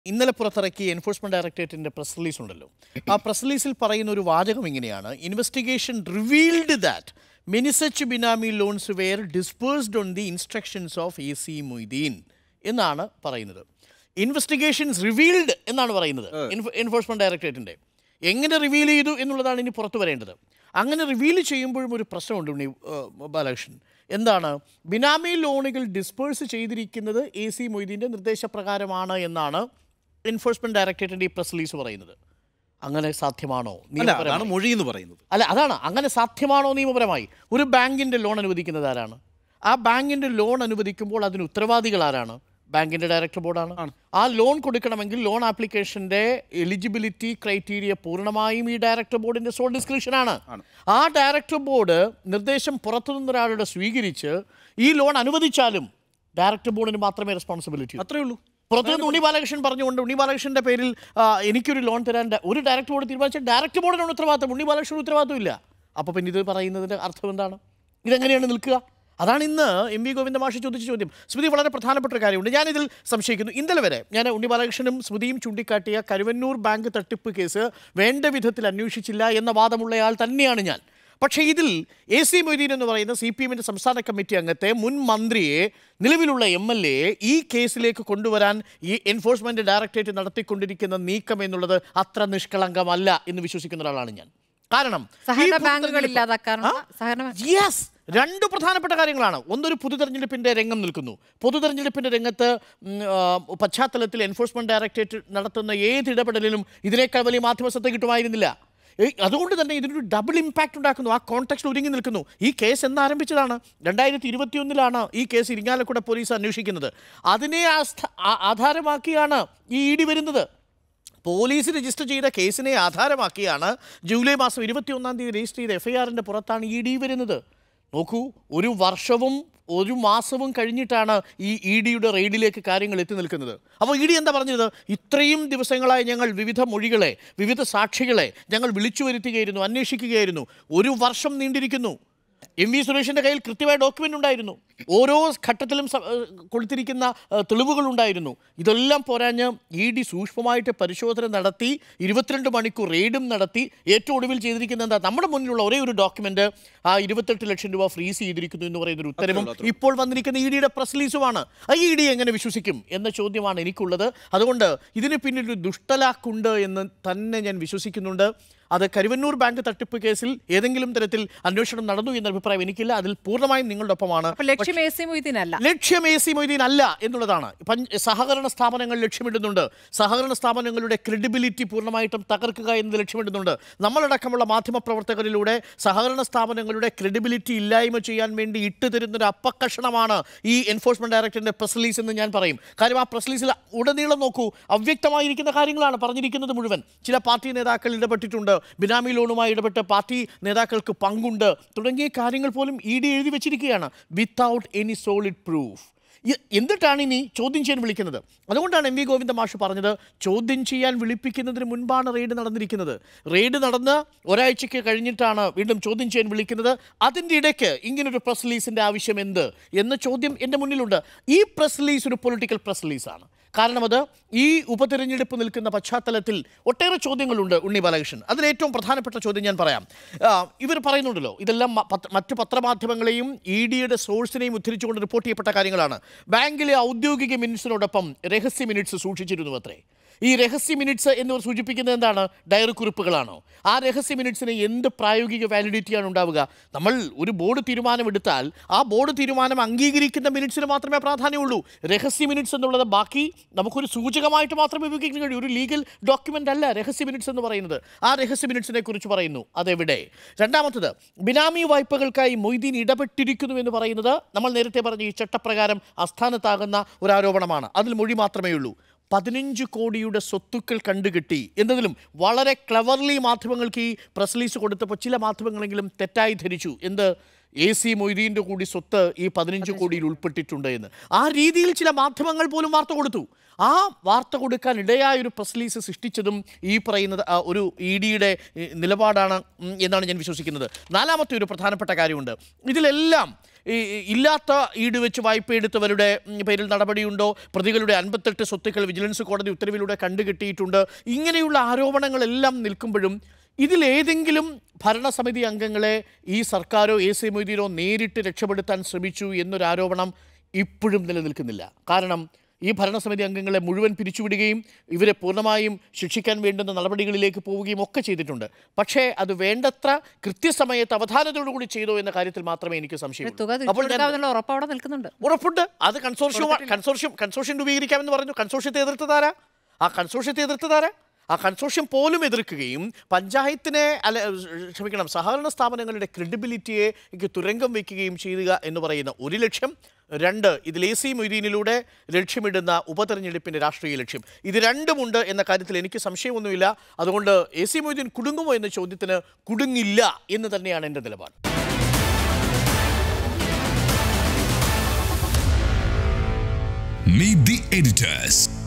ഇന്നലെ പുറത്തിറക്കിയ enforcement ഡയറക്ടറേറ്റിന്റെ press release ഉണ്ടല്ലോ ആ പ്രസ് റിലീസിൽ പറയുന്ന ഒരു വാചകം ഇങ്ങനെയാണ് investigation revealed that many such benami loans were dispersed on the instructions of A C Moideen എന്നാണ് പറയുന്നത് ഇൻവെസ്റ്റിഗേഷൻസ് റിവീൽഡ് എന്നാണ് പറയുന്നത് എൻഫോഴ്സ്മെന്റ് ഡയറക്ടറേറ്റിന്റെ എങ്ങനെ റിവീൽ ചെയ്തു എന്നുള്ളതാണ് ഇനി പുറത്തു വരേണ്ടത് അങ്ങനെ റിവീൽ ചെയ്യുമ്പോഴും ഒരു പ്രശ്നമുണ്ട് ഉണ്ണി ഏഹ്, ബാലകൃഷ്ണൻ എന്താണ് ബിനാമി ലോണുകൾ ഡിസ്പേഴ്സ് ചെയ്തിരിക്കുന്നത് എ സി മൊയ്തീൻ്റെ നിർദ്ദേശപ്രകാരമാണ് എന്നാണ് എൻഫോഴ്സ്മെന്റ് ഡയറക്ടറേറ്റിന്റെ ഈ പ്രസ് റിലീസ് പറയുന്നത് അങ്ങനെ സാധ്യമാണോ അല്ല നിയമപരമായി? അതാണ് മൊഴി എന്ന് പറയുന്നത് അല്ല അതാണ് അങ്ങനെ സാധ്യമാണോ നിയമപരമായി ഒരു ബാങ്കിന്റെ ലോൺ അനുവദിക്കുന്നത് ആരാണ് ആ ബാങ്കിന്റെ ലോൺ അനുവദിക്കുമ്പോൾ അതിന് ഉത്തരവാദികൾ ആരാണ് ബാങ്കിന്റെ ഡയറക്ടർ ബോർഡാണ് ആ ലോൺ കൊടുക്കണമെങ്കിൽ ലോൺ ആപ്ലിക്കേഷന്റെ എലിജിബിലിറ്റി ക്രൈറ്റീരിയ പൂർണ്ണമായും ഈ ഡയറക്ടർ ബോർഡിന്റെ സോൾ ഡിസ്ക്രിപ്ഷൻ ആണ് ആ ഡയറക്ടർ ബോർഡ് നിർദ്ദേശം പുറത്തുനിന്ന് ഒരാളുടെ സ്വീകരിച്ച് ഈ ലോൺ അനുവദിച്ചാലും ഡയറക്ടർ ബോർഡിന് മാത്രമേ റെസ്പോൺസിബിലിറ്റി അത്രേ ഉള്ളൂ പുറത്തുനിന്ന് ഉണ്ണി ബാലകൃഷ്ണൻ പറഞ്ഞുകൊണ്ട് ഉണ്ണി ബാലകൃഷ്ണന്റെ പേരിൽ ആ, എനിക്കൊരു ലോൺ തരാൻ ഡ- ഒരു ഡയറക്ടർ ബോർഡ് തീരുമാനിച്ച ഡയറക്ടർ ബോർഡിനാണ് ഉത്തരവാദിത്തം ഉണ്ണി ബാലകൃഷ്ണൻ ഉത്തരവാദിത്തം ഇല്ല അപ്പോൾ പിന്നെ ഇത് പറയുന്നതിന്റെ അർത്ഥം എന്താണ് ഇതെങ്ങനെയാണ് നിൽക്കുക അതാണ് ഇന്ന് എം വി ഗോവിന്ദ മാഷി ചോദിച്ച ചോദ്യം സ്മൃതി വളരെ പ്രധാനപ്പെട്ട ഒരു കാര്യമുണ്ട് ഞാനിതിൽ സംശയിക്കുന്നു ഇന്നലെ വരെ ഞാൻ ഉണ്ണി ബാലകൃഷ്ണനും സ്മൃതിയും ചൂണ്ടിക്കാട്ടിയ കരുവന്നൂർ ബാങ്ക് തട്ടിപ്പ് കേസ് വേണ്ട വിധത്തിൽ അന്വേഷിച്ചില്ല എന്ന വാദമുള്ളയാൾ തന്നെയാണ് ഞാൻ പക്ഷേ ഇതിൽ എ സി മൊയ്തീൻ എന്ന് പറയുന്ന സി പി എമ്മിൻ്റെ സംസ്ഥാന കമ്മിറ്റി അംഗത്തെ മുൻ മന്ത്രിയെ നിലവിലുള്ള എം എൽ എ ഈ കേസിലേക്ക് കൊണ്ടുവരാൻ ഈ എൻഫോഴ്സ്മെന്റ് ഡയറക്ടറേറ്റ് നടത്തിക്കൊണ്ടിരിക്കുന്ന നീക്കം എന്നുള്ളത് അത്ര നിഷ്കളങ്കമല്ല എന്ന് വിശ്വസിക്കുന്ന ഒരാളാണ് ഞാൻ കാരണം ഈ സഹകരണ ബാങ്കുകൾ പൊതുതെരഞ്ഞെടുപ്പ്- ഇല്ലാതാക്കാനുള്ള ആ? സഹകരണ യെസ് രണ്ട് പ്രധാനപ്പെട്ട കാര്യങ്ങളാണ് ഒന്നൊരു പൊതുതെരഞ്ഞെടുപ്പിന്റെ രംഗം നിൽക്കുന്നു പൊതുതെരഞ്ഞെടുപ്പിന്റെ രംഗത്ത് ഉം, ആ, പശ്ചാത്തലത്തിൽ എൻഫോഴ്സ്മെന്റ് ഡയറക്ടറേറ്റ് നടത്തുന്ന ഏത് ഇടപെടലിലും ഇതിനേക്കാൾ വലിയ മാധ്യമ ശ്രദ്ധ കിട്ടുമായിരുന്നില്ല ഏയ് അതുകൊണ്ട് തന്നെ ഇതിനൊരു ഡബിൾ ഇമ്പാക്റ്റ് ഉണ്ടാക്കുന്നു ആ കോൺടെക്സ്റ്റ് ഒരുങ്ങി നിൽക്കുന്നു ഈ കേസ് എന്ന് ആരംഭിച്ചതാണ് രണ്ടായിരത്തി ഇരുപത്തിയൊന്നിലാണ് ഈ കേസ് ഇരിങ്ങാലക്കുട പോലീസ് അന്വേഷിക്കുന്നത് അതിനെ ആസ്ഥ- ആ- ആധാരമാക്കിയാണ് ഈ ഇ ഡി വരുന്നത് പോലീസ് രജിസ്റ്റർ ചെയ്ത കേസിനെ ആധാരമാക്കിയാണ് ജൂലൈ മാസം ഇരുപത്തിയൊന്നാം തീയതി രജിസ്റ്റർ ചെയ്ത എഫ്ഐആറിൻ്റെ പുറത്താണ് ഇ ഡി വരുന്നത് നോക്കൂ ഒരു വർഷവും ഒരു മാസവും കഴിഞ്ഞിട്ടാണ് ഈ ഇ ഡിയുടെ റെയ്ഡിലേക്ക് കാര്യങ്ങൾ എത്തി നിൽക്കുന്നത് അപ്പോൾ ഇ ഡി എന്താ പറഞ്ഞത് ഇത്രയും ദിവസങ്ങളായി ഞങ്ങൾ വിവിധ മൊഴികളെ വിവിധ സാക്ഷികളെ ഞങ്ങൾ വിളിച്ചു വരുത്തുകയായിരുന്നു അന്വേഷിക്കുകയായിരുന്നു ഒരു വർഷം നീണ്ടിരിക്കുന്നു എം വി സുരേഷിന്റെ കയ്യിൽ കൃത്യമായ ഡോക്യുമെന്റ് ഉണ്ടായിരുന്നു ഓരോ ഘട്ടത്തിലും സ- ഏഹ് കൊടുത്തിരിക്കുന്ന ഏഹ് തെളിവുകളുണ്ടായിരുന്നു ഇതെല്ലാം പോരാഞ്ഞ് ഇ ഡി സൂക്ഷ്മമായിട്ട് പരിശോധന നടത്തി ഇരുപത്തിരണ്ട് മണിക്കൂർ റെയ്ഡും നടത്തി ഏറ്റവും ഒടുവിൽ ചെയ്തിരിക്കുന്ന എന്താ നമ്മുടെ മുന്നിലുള്ള ഒരേ ഒരു ഡോക്യുമെന്റ് ആ ഇരുപത്തെട്ട് ലക്ഷം രൂപ ഫ്രീസ് ചെയ്തിരിക്കുന്നു എന്ന് പറയുന്ന ഒരു ഉത്തരവും ഇപ്പോൾ വന്നിരിക്കുന്ന ഇ ഡിയുടെ പ്രസ് റിലീസുമാണ് ആ ഇ ഡി എങ്ങനെ വിശ്വസിക്കും എന്ന ചോദ്യമാണ് എനിക്കുള്ളത് അതുകൊണ്ട് ഇതിന് പിന്നിൽ ഒരു ദുഷ്ടലാക്കുണ്ട് എന്ന് തന്നെ ഞാൻ വിശ്വസിക്കുന്നുണ്ട് അത് കരുവന്നൂർ ബാങ്ക് തട്ടിപ്പ് കേസിൽ ഏതെങ്കിലും തരത്തിൽ അന്വേഷണം നടന്നു എന്ന അഭിപ്രായം എനിക്കില്ല അതിൽ പൂർണ്ണമായും നിങ്ങളുടെ ഒപ്പമാണ് അപ്പൊ ലക്ഷ്യം എ സി മൊയ്തീനല്ല ലക്ഷ്യം എ സി മൊയ്തീൻ അല്ല എന്നുള്ളതാണ് പഞ്ച് സഹകരണ സ്ഥാപനങ്ങൾ ലക്ഷ്യമിടുന്നുണ്ട് സഹകരണ സ്ഥാപനങ്ങളുടെ ക്രെഡിബിലിറ്റി പൂർണ്ണമായിട്ടും തകർക്കുക എന്നത് ലക്ഷ്യമിടുന്നുണ്ട് നമ്മളടക്കമുള്ള മാധ്യമപ്രവർത്തകരിലൂടെ സഹകരണ സ്ഥാപനങ്ങളുടെ ക്രെഡിബിലിറ്റി ഇല്ലായ്മ ചെയ്യാൻ വേണ്ടി ഇട്ട് തരുന്നൊരു അപ്പക്കഷണമാണ് ഈ എൻഫോഴ്സ്മെന്റ് ഡയറക്ടറിന്റെ പ്രസ് റിലീസ് എന്ന് ഞാൻ പറയും കാര്യം ആ പ്രസ് റിലീസിൽ ഉടനീളം നോക്കൂ അവ്യക്തമായിരിക്കുന്ന കാര്യങ്ങളാണ് പറഞ്ഞിരിക്കുന്നത് മുഴുവൻ ചില പാർട്ടി നേതാക്കൾ ഇടപെട്ടിട്ടുണ്ട് ബിനാമി ലോണുമായി ഇടപെട്ട് പാർട്ടി നേതാക്കൾക്ക് പങ്കുണ്ട് തുടങ്ങിയ കാര്യങ്ങൾ പോലും ഇ ഡി എഴുതി വെച്ചിരിക്കുകയാണ് വിത്തൗട്ട് എനി സോളിഡ് പ്രൂഫ് എന്നിട്ടാണ് ഇനി ചോദ്യം ചെയ്യാൻ വിളിക്കുന്നത് അതുകൊണ്ടാണ് എം വി ഗോവിന്ദ മാഷ് പറഞ്ഞത് ചോദ്യം ചെയ്യാൻ വിളിപ്പിക്കുന്നതിന് മുൻപാണ് റെയ്ഡ് നടന്നിരിക്കുന്നത് റെയ്ഡ് നടന്ന് ഒരാഴ്ചയ്ക്ക് കഴിഞ്ഞിട്ടാണ് വീണ്ടും ചോദ്യം ചെയ്യാൻ വിളിക്കുന്നത് അതിൻ്റെ ഇടയ്ക്ക് ഇങ്ങനൊരു പ്രസ് റിലീസിൻ്റെ ആവശ്യം എന്ത് എന്ന ചോദ്യം എൻ്റെ മുന്നിലുണ്ട് ഈ പ്രസ് റിലീസ് ഒരു പൊളിറ്റിക്കൽ പ്രസ് റിലീസാണ് കാരണം അത് ഈ ഉപതെരഞ്ഞെടുപ്പ് നിൽക്കുന്ന പശ്ചാത്തലത്തിൽ ഒട്ടേറെ ചോദ്യങ്ങളുണ്ട് ഉണ്ണി ബാലകൃഷ്ണൻ അതിൽ ഏറ്റവും പ്രധാനപ്പെട്ട ചോദ്യം ഞാൻ പറയാം ഇവർ പറയുന്നുണ്ടല്ലോ ഇതെല്ലാം മ- പത്ര- മറ്റ് പത്രമാധ്യമങ്ങളെയും ഇ ഡിയുടെ സോഴ്സിനെയും ഉദ്ധരിച്ചുകൊണ്ട് റിപ്പോർട്ട് ചെയ്യപ്പെട്ട കാര്യങ്ങളാണ് ബാങ്കിലെ ഔദ്യോഗിക മിനിറ്റ്സിനോടൊപ്പം രഹസ്യ മിനിറ്റ്സ് സൂക്ഷിച്ചിരുന്നു അത്രേ ഈ രഹസ്യ മിനിറ്റ്സ് എന്നിവർ സൂചിപ്പിക്കുന്നത് എന്താണ് ഡയറി കുറിപ്പുകളാണോ ആ രഹസ്യ മിനിറ്റ്സിന് എന്ത് പ്രായോഗിക വാലിഡിറ്റിയാണ് ഉണ്ടാവുക നമ്മൾ ഒരു ബോർഡ് തീരുമാനമെടുത്താൽ ആ ബോർഡ് തീരുമാനം അംഗീകരിക്കുന്ന മിനിറ്റ്സിന് മാത്രമേ പ്രാധാന്യമുള്ളൂ രഹസ്യ മിനിറ്റ്സ് എന്നുള്ളത് ബാക്കി നമുക്കൊരു സൂചകമായിട്ട് മാത്രമേ ഉപയോഗിക്കാൻ കഴിയൂ ഒരു ലീഗൽ ഡോക്യുമെൻ്റ് അല്ല രഹസ്യ മിനിറ്റ്സ് എന്ന് പറയുന്നത് ആ രഹസ്യ മിനിറ്റ്സിനെ കുറിച്ച് പറയുന്നു അതെവിടെ രണ്ടാമത്തത് ബിനാമി വായ്പകൾക്കായി മൊയ്തീൻ ഇടപെട്ടിരിക്കുന്നു എന്ന് പറയുന്നത് നമ്മൾ നേരത്തെ പറഞ്ഞ ഈ ചട്ടപ്രകാരം അസ്ഥാനത്താകുന്ന ഒരു ആരോപണമാണ് അതിൽ മൊഴി മാത്രമേ ഉള്ളൂ പതിനഞ്ച് കോടിയുടെ സ്വത്തുക്കൾ കണ്ടുകിട്ടി എന്നതിലും വളരെ ക്ലവർലി മാധ്യമങ്ങൾക്ക് ഈ പ്രസ് റിലീസ് കൊടുത്തപ്പോൾ ചില മാധ്യമങ്ങളെങ്കിലും തെറ്റായി ധരിച്ചു എന്ത് എ സി മൊയ്തീൻ്റെ കൂടി സ്വത്ത് ഈ പതിനഞ്ച് കോടിയിൽ ഉൾപ്പെട്ടിട്ടുണ്ട് എന്ന് ആ രീതിയിൽ ചില മാധ്യമങ്ങൾ പോലും വാർത്ത കൊടുത്തു ആ വാർത്ത കൊടുക്കാൻ ഇടയായ ഒരു പ്രസ് റിലീസ് സൃഷ്ടിച്ചതും ഈ പറയുന്നത് ആ, ഒരു ഇ ഡിയുടെ നിലപാടാണ് ഉം, എന്നാണ് ഞാൻ വിശ്വസിക്കുന്നത് നാലാമത്തെ ഒരു പ്രധാനപ്പെട്ട കാര്യമുണ്ട് ഇതിലെല്ലാം ഈ ഇല്ലാത്ത ഈട് വെച്ച് വായ്പ എടുത്തവരുടെ ഉം, പേരിൽ നടപടിയുണ്ടോ പ്രതികളുടെ അൻപത്തെട്ട് സ്വത്തുക്കൾ വിജിലൻസ് കോടതി ഉത്തരവിലൂടെ കണ്ടുകിട്ടിയിട്ടുണ്ട് ഇങ്ങനെയുള്ള ആരോപണങ്ങളെല്ലാം നിൽക്കുമ്പോഴും ഇതിലേതെങ്കിലും ഭരണസമിതി അംഗങ്ങളെ ഈ സർക്കാരോ എ സി മൊയ്തീനോ നേരിട്ട് രക്ഷപ്പെടുത്താൻ ശ്രമിച്ചു എന്നൊരു ആരോപണം ഇപ്പോഴും നിലനിൽക്കുന്നില്ല കാരണം ഈ ഭരണസമിതി അംഗങ്ങളെ മുഴുവൻ പിരിച്ചുവിടുകയും ഇവരെ പൂർണ്ണമായും ശിക്ഷിക്കാൻ വേണ്ടുന്ന നടപടികളിലേക്ക് പോവുകയും ഒക്കെ ചെയ്തിട്ടുണ്ട് പക്ഷേ അത് വേണ്ടത്ര കൃത്യസമയത്ത് അവധാനത്തോടുകൂടി ചെയ്തോ എന്ന കാര്യത്തിൽ മാത്രമേ എനിക്ക് തുക സംശയമുള്ളൂ തിരിച്ചു അപ്പോൾ ഞാൻ കൊടുക്കാമെന്നുള്ള ഉറപ്പ് അവിടെ നിൽക്കുന്നുണ്ട് ഉറപ്പുണ്ട് അത് കൺസോർഷ്യം കൺസോർഷ്യം കൺസോർഷ്യം രൂപീകരിക്കാമെന്ന് പറഞ്ഞു കൺസോർഷ്യത്തെ എതിർത്തതാരാ ആ കൺസോർഷ്യത്തെ എതിർത്തതാരാ ആ കൺസോർഷ്യം പോലും എതിർക്കുകയും പഞ്ചായത്തിനെ അല്ല ക്ഷമിക്കണം സഹകരണ സ്ഥാപനങ്ങളുടെ ക്രെഡിബിലിറ്റിയെ എനിക്ക് തുരങ്കം വയ്ക്കുകയും ചെയ്യുക എന്ന് പറയുന്ന ഒരു ലക്ഷ്യം രണ്ട് ഇതിൽ എ സി മൊയ്തീനിലൂടെ ലക്ഷ്യമിടുന്ന ഉപതെരഞ്ഞെടുപ്പിൻ്റെ രാഷ്ട്രീയ ലക്ഷ്യം ഇത് രണ്ടുമുണ്ട് എന്ന കാര്യത്തിൽ എനിക്ക് സംശയമൊന്നുമില്ല അതുകൊണ്ട് എ സി മൊയ്തീൻ കുടുങ്ങുമോ എന്ന ചോദ്യത്തിന് കുടുങ്ങില്ല എന്ന് തന്നെയാണ് എൻ്റെ നിലപാട് Meet the editors.